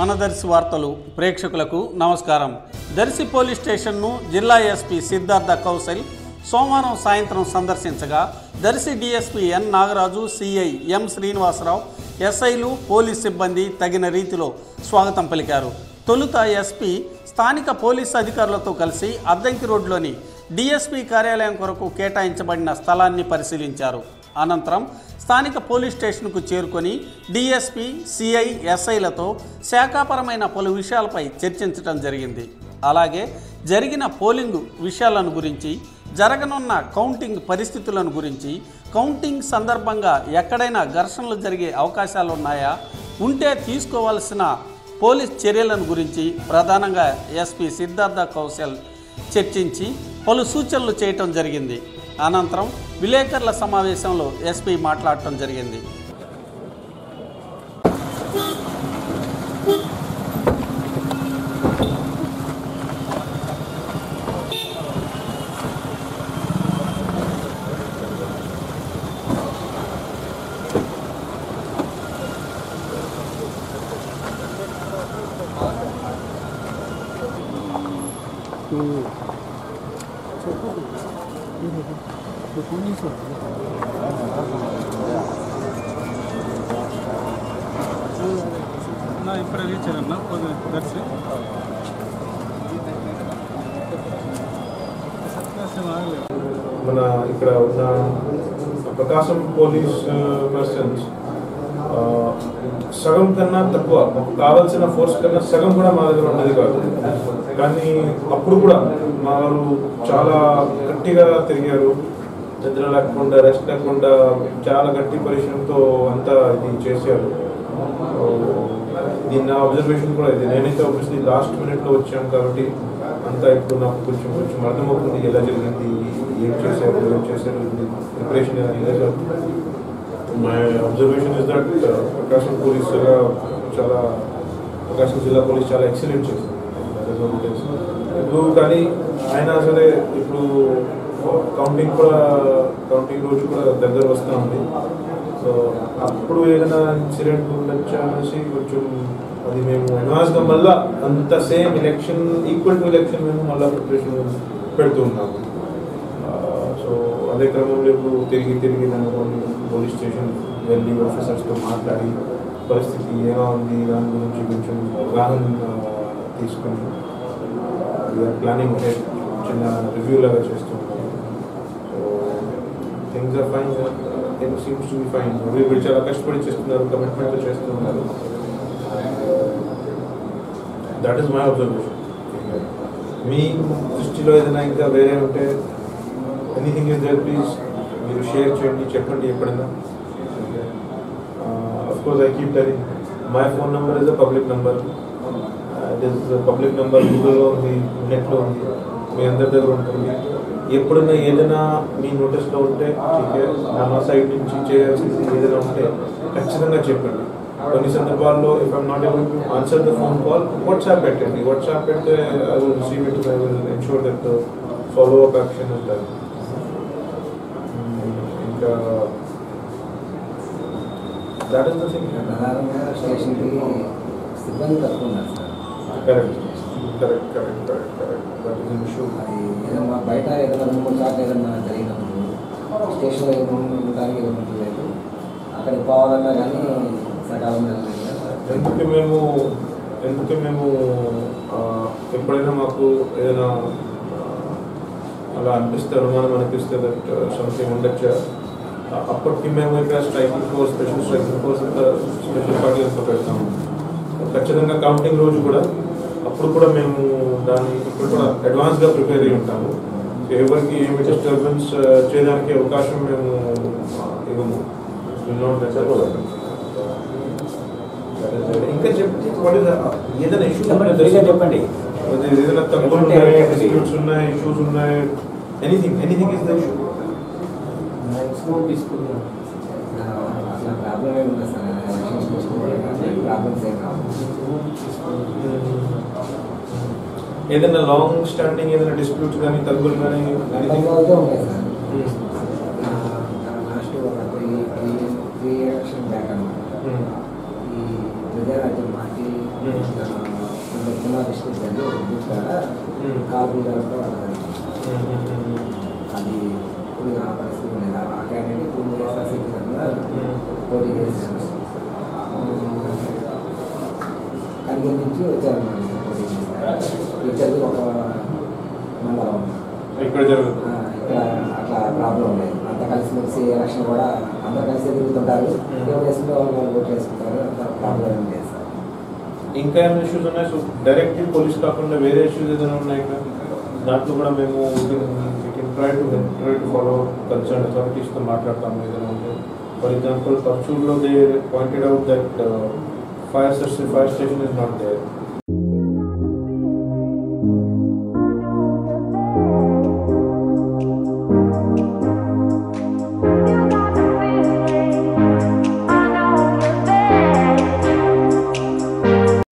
మన దర్శి వార్తలు ప్రేక్షకులకు నమస్కారం దర్శి పోలీస్ స్టేషన్ను జిల్లా ఎస్పీ సిద్ధార్థ కౌశల్ సోమవారం సాయంత్రం సందర్శించగా Darsi DSP N Nagaraju CI M Srinivasa Rao ఎస్ఐలు పోలీస్ సిబ్బంది తగిన రీతిలో స్వాగతం పలికారు తొలుత ఎస్పీ స్థానిక పోలీస్ అధికారులతో కలిసి అద్దంకి రోడ్లోని డీఎస్పీ కార్యాలయం కొరకు కేటాయించబడిన స్థలాన్ని పరిశీలించారు అనంతరం స్థానిక పోలీస్ స్టేషన్కు చేరుకొని డీఎస్పీ సిఐ ఎస్ఐలతో శాఖాపరమైన పలు విషయాలపై చర్చించడం జరిగింది అలాగే జరిగిన పోలింగ్ విషయాలను గురించి జరగనున్న కౌంటింగ్ పరిస్థితులను గురించి కౌంటింగ్ సందర్భంగా ఎక్కడైనా ఘర్షణలు జరిగే అవకాశాలు ఉన్నాయా ఉంటే తీసుకోవాల్సిన పోలీస్ చర్యలను గురించి ప్రధానంగా ఎస్పీ సిద్ధార్థ కౌశల్ చర్చించి పలు సూచనలు చేయటం జరిగింది అనంతరం విలేకరుల సమావేశంలో ఎస్పీ మాట్లాడటం జరిగింది నా ఇప్పుడే రీచ్ అయ్యాను కొద్దిగా దర్శి సత్యాసం ఆగలేదు మన ఇక్కడ ఉన్న ప్రకాశం పోలీస్ పర్సన్స్ సగం కన్నా తక్కువ మాకు కావాల్సిన ఫోర్స్ కన్నా సగం కూడా మా దగ్గర ఉన్నది కాదు కానీ అప్పుడు కూడా మా వాళ్ళు చాలా గట్టిగా తిరిగారు నిద్ర లేకుండా రెస్ట్ లేకుండా చాలా గట్టి పరిశ్రమతో అంతా ఇది చేశారు So, దీని నా అబ్జర్వేషన్ కూడా ఇది నేనైతే ఆబ్వియస్లీ లాస్ట్ మినిట్లో వచ్చాను కాబట్టి అంతా ఇప్పుడు నాకు కొంచెం కొంచెం అర్థమవుతుంది ఎలా జరిగింది ఏం చేశారు ఏం చేశారు preparation my observation is that Prakasam police చాలా ప్రకాశం జిల్లా పోలీస్ చాలా ఎక్సలెంట్ చేశారు That is what it is. ఇప్పుడు కానీ అయినా సరే ఇప్పుడు కౌంటింగ్ కూడా కౌంటింగ్ రోజు కూడా దగ్గర వస్తూ ఉంది సో అప్పుడు ఏదైనా ఇన్సిడెంట్ ఉండొచ్చా అనేసి కొంచెం అది మేము అడ్వాన్స్గా మళ్ళా అంత same election equal to election మేము మళ్ళీ ప్రిపరేషన్ పెడుతూ ఉన్నాము సో అదే క్రమంలో ఇప్పుడు తిరిగి తిరిగి దాని పోలీస్ స్టేషన్ వెళ్ళి ఆఫీసర్స్తో మాట్లాడి పరిస్థితి ఎలా ఉంది దాని గురించి కొంచెం అవగాహన ఆ, తీసుకొని ప్లానింగ్ చిన్న రివ్యూ లాగా చేస్తున్నాం so things are fine thing seems to be fine వీళ్ళు చాలా కష్టపడి చేస్తున్నారు కమిట్మెంట్తో చేస్తున్నారు దట్ ఈస్ మై అబ్జర్వేషన్ మీ దృష్టిలో ఏదైనా ఇంకా వేరే ఉంటే ఎనీథింగ్ ఇస్ దేర్ ప్లీజ్ మీరు షేర్ చేయండి చెప్పండి ఎప్పుడైనా of course I keep telling my phone number is a public number it is public number గూగుల్లో ఉంది నెట్లో ఉంది మీ అందరి దగ్గర ఉంటుంది ఎప్పుడైనా ఏదైనా మీ నోటీస్లో ఉంటే ఓకే నా సైడ్ నుంచి చేయాల్సింది ఏదైనా ఉంటే ఖచ్చితంగా చెప్పండి కొన్ని సందర్భాల్లో if I'm not able to answer the phone call WhatsApp పెట్టండి వాట్సాప్ పెడితే I will receive it I will ensure that follow up action is done ఇంకా దట్ ఈస్ ద థింగ్ ప్రధానంగా స్టేషన్కి సిబ్బంది తక్కువ ఉన్నారు sir correct correct correct correct correct that is issue అది ఏదైనా బయట ఏదైనా రెండు మూడు సార్లు ఏదైనా జరిగినప్పుడు స్టేషన్లో ఏదైనా ఉండడానికి ఏదైనా లేదు అక్కడికి పోవాలన్నా కానీ సకాలంలో వెళ్ళలేదు కదా సార్. ఎందుకు మేము ఎందుకు మేము ఆ, ఎప్పుడైనా మాకు ఏదైనా ఆ, అలా అనిపిస్తే అనుమానం అనిపిస్తే దట్ సంథింగ్ ఉండొచ్చా ఆ, అప్పటికి మేము ఇక్కడ striking force special striking force అంతా స్పెషల్ పార్టీ అంతా పెడతాము ఖచ్చితంగా కౌంటింగ్ రోజు కూడా అప్పుడు కూడా మేము దాన్ని ఇప్పుడు కూడా అడ్వాన్స్గా ప్రిపేర్ అయి ఉంటాము సో ఎవరికి ఏమి డిస్టర్బెన్స్ చేయడానికి అవకాశం మేము ఆ, ఇవ్వము Will not let that happen. ఇంకా చెప్తే what is the- ఏదైనా ఇష్యూ చెప్పండి, ఫ్రీగా చెప్పండి ఏదైనా తప్పులు ఎటువంటి ఉన్నాయి activity? డిస్ప్యూట్స్ ఉన్నాయి ఇష్యూస్ ఉన్నాయి anything anything is the issue అసలు ప్రాబ్లం ఏమి ఉండదు సార్ ప్రాబ్లమ్స్ ఏం కావు ఏదైనా లాంగ్ స్టాండింగ్ ఏదైనా డిస్ప్యూట్స్ కానీ తగ్గులు కానీ గతంలో అయితే ఉన్నాయి సార్ లాస్ట్ ఒక three three three election back అనమాట ఈ ప్రజారాజ్యం పార్టీ Hmm. ఆ, Hmm. కాల్పులు జరగడం అలా అది ఇప్పుడు ఆ పరిస్థితి లేదు ఆ క్యాండిడేట్ ఇప్పుడు ఎస్ఆర్సీపీ తరఫున పోటీ చేశాను కనిగిరి నుంచి వచ్చారన్నమాట పోటీ చేశారు ఇద్దరికి ఒక మండలం ఇక్కడ జరుగుతుంది ఆ, ఇక్కడ అట్లా ప్రాబ్లం లేదు అంతా కలిసి మెలిసి ఎలక్షన్ కూడా అందరు కలిసి తిరుగుతుంటారు ఎవరు వేసుకుంటే వాళ్ళు వాళ్ళు ఓట్లు వేసుకుంటారు అంత ప్రాబ్లం ఏం లేదు సార్ ఇంకా ఏమైనా ఇష్యూస్ ఉన్నాయి సో డైరెక్ట్లీ పోలీస్ కాకుండా వేరే ఇష్యూస్ ఏదైనా ఉన్నాయి ఇంకా దాంట్లో కూడా మేము try to try to follow concern అథారిటీస్తో మాట్లాడతాము ఏదైనా ఉంటే ఫర్ ఎగ్జాంపుల్ పర్చూర్లో they pointed out that fire fire station is not there